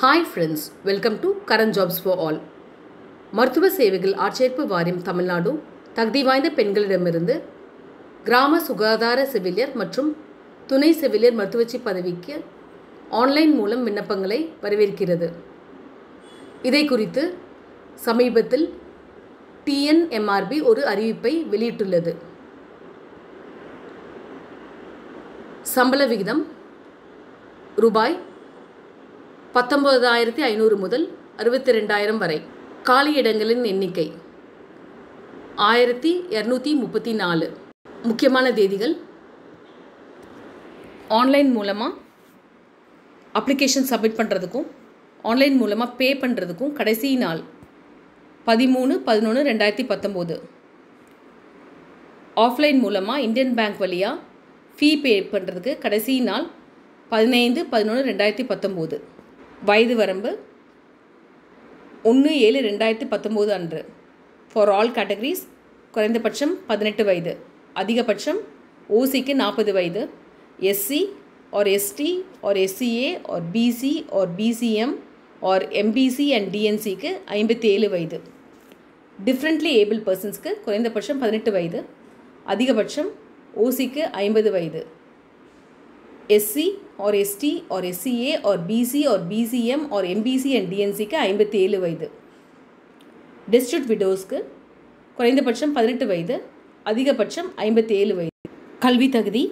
hi friends welcome to current jobs for all மருத்துவ சேவைகள் ஆட்சேர்ப்பு வாரியம் தமிழ்நாடு தகுதி வாய்ந்த பெண்களிடமிருந்து கிராம சுகாதார செவிலியர் மற்றும் துணை செவிலியர் மருத்துவச்சி பதவிக்கு ஆன்லைன் மூலம் விண்ணப்பங்களை வரவேற்கிறது இதை குறித்து சமீபத்தில் டிஎன்எம்ஆர்பி ஒரு அறிவிப்பை வெளியிட்டுள்ளது சம்பள விகிதம் ரூபாய் பத்தொன்பதாயிரத்தி ஐநூறு முதல் அறுபத்தி ரெண்டாயிரம் வரை காலி இடங்களின் எண்ணிக்கை ஆயிரத்தி இரநூத்தி முப்பத்தி நாலு முக்கியமான தேதிகள் ஆன்லைன் மூலமாக அப்ளிகேஷன் சப்மிட் பண்ணுறதுக்கும் ஆன்லைன் மூலமாக பே பண்ணுறதுக்கும் கடைசி நாள் பதிமூணு பதினொன்று ரெண்டாயிரத்தி பத்தொம்போது ஆஃப்லைன் மூலமாக இந்தியன் பேங்க் வழியாக ஃபீ பே பண்ணுறதுக்கு கடைசி நாள் பதினைந்து பதினொன்று ரெண்டாயிரத்தி பத்தொம்போது வயது வரம்பு ஒன்று ஏழு ரெண்டாயிரத்தி பத்தொம்போது அன்று ஃபார் ஆல் கேட்டகரிஸ் குறைந்தபட்சம் பதினெட்டு வயது அதிகபட்சம் ஓசிக்கு நாற்பது வயது SC or ST or SCA or BC or BCM or MBC and டிஎன்சிக்கு ஐம்பத்தி ஏழு வயது டிஃப்ரெண்ட்லி ஏபிள் பர்சன்ஸ்க்கு குறைந்தபட்சம் பதினெட்டு வயது அதிகபட்சம் ஓசிக்கு ஐம்பது வயது SC or ST or SCA or BC or BCM or MBC and டிஎன்சிக்கு ஐம்பத்தி ஏழு வயது டிஸ்ட்ரிக்ட் விடோஸ்க்கு குறைந்தபட்சம் பதினெட்டு வயது அதிகபட்சம் ஐம்பத்தி ஏழு வயது கல்வி தகுதி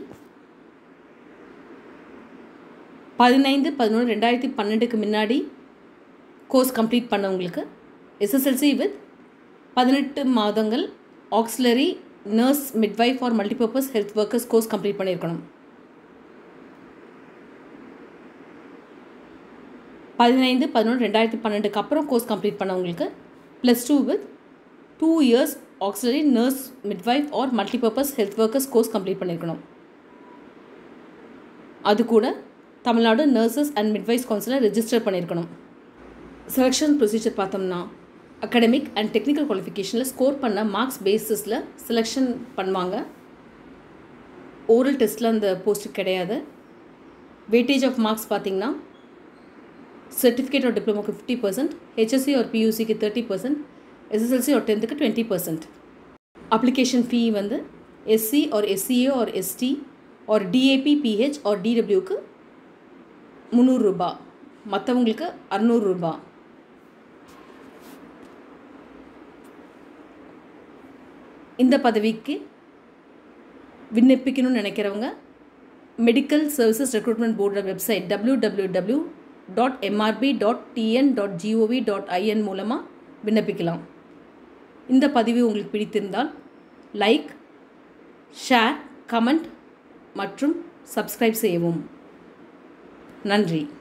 பதினைந்து பதினொன்று ரெண்டாயிரத்தி பன்னெண்டுக்கு முன்னாடி கோர்ஸ் கம்ப்ளீட் பண்ணவங்களுக்கு எஸ்எஸ்எல்சி வித் பதினெட்டு மாதங்கள் auxiliary nurse midwife or multipurpose health workers course complete பண்ணியிருக்கணும் பதினைந்து பதினொன்று ரெண்டாயிரத்தி பன்னெண்டுக்கு அப்புறம் கோர்ஸ் கம்ப்ளீட் பண்ணவங்களுக்கு plus two with two years auxiliary nurse midwife or multipurpose health workers course complete பண்ணியிருக்கணும் அது கூட தமிழ்நாடு நர்சஸ் அண்ட் மிட்வைஸ் கவுன்சிலில் ரெஜிஸ்டர் பண்ணியிருக்கணும் செலெக்ஷன் ப்ரொசீஜர் பார்த்தோம்னா அகடமிக் அண்ட் டெக்னிக்கல் குவாலிஃபிகேஷனில் ஸ்கோர் பண்ண மார்க்ஸ் பேசிஸில் செலெக்ஷன் பண்ணுவாங்க ஓரல் டெஸ்ட்டில் அந்த போஸ்ட்டு கிடையாது வெயிட்டேஜ் ஆஃப் மார்க்ஸ் பார்த்திங்கன்னா சர்டிஃபிகேட் ஆர் டிப்ளமோக்கு ஃபிஃப்டி பர்சன்ட் ஹெச்எஸ்சி ஆர் பியூசிக்கு தேர்ட்டி பர்சன்ட் எஸ்எஸ்எல்சி ஆர் டென்த்துக்கு டுவெண்ட்டி பர்சன்ட் அப்ளிகேஷன் ஃபீ வந்து SC or SCA or ST or DAP PH or டிடபிள்யூக்கு முந்நூறுரூபா மற்றவங்களுக்கு அறநூறுரூபா இந்த பதவிக்கு விண்ணப்பிக்கணும்னு நினைக்கிறவங்க மெடிக்கல் சர்வீசஸ் ரெக்ரூட்மெண்ட் போர்டோட website W W W dot MRB dot TN dot GOV dot IN மூலமாக விண்ணப்பிக்கலாம் இந்த பதிவு உங்களுக்கு பிடித்திருந்தால் லைக் ஷேர் கமெண்ட் மற்றும் சப்ஸ்கிரைப் செய்யவும் நன்றி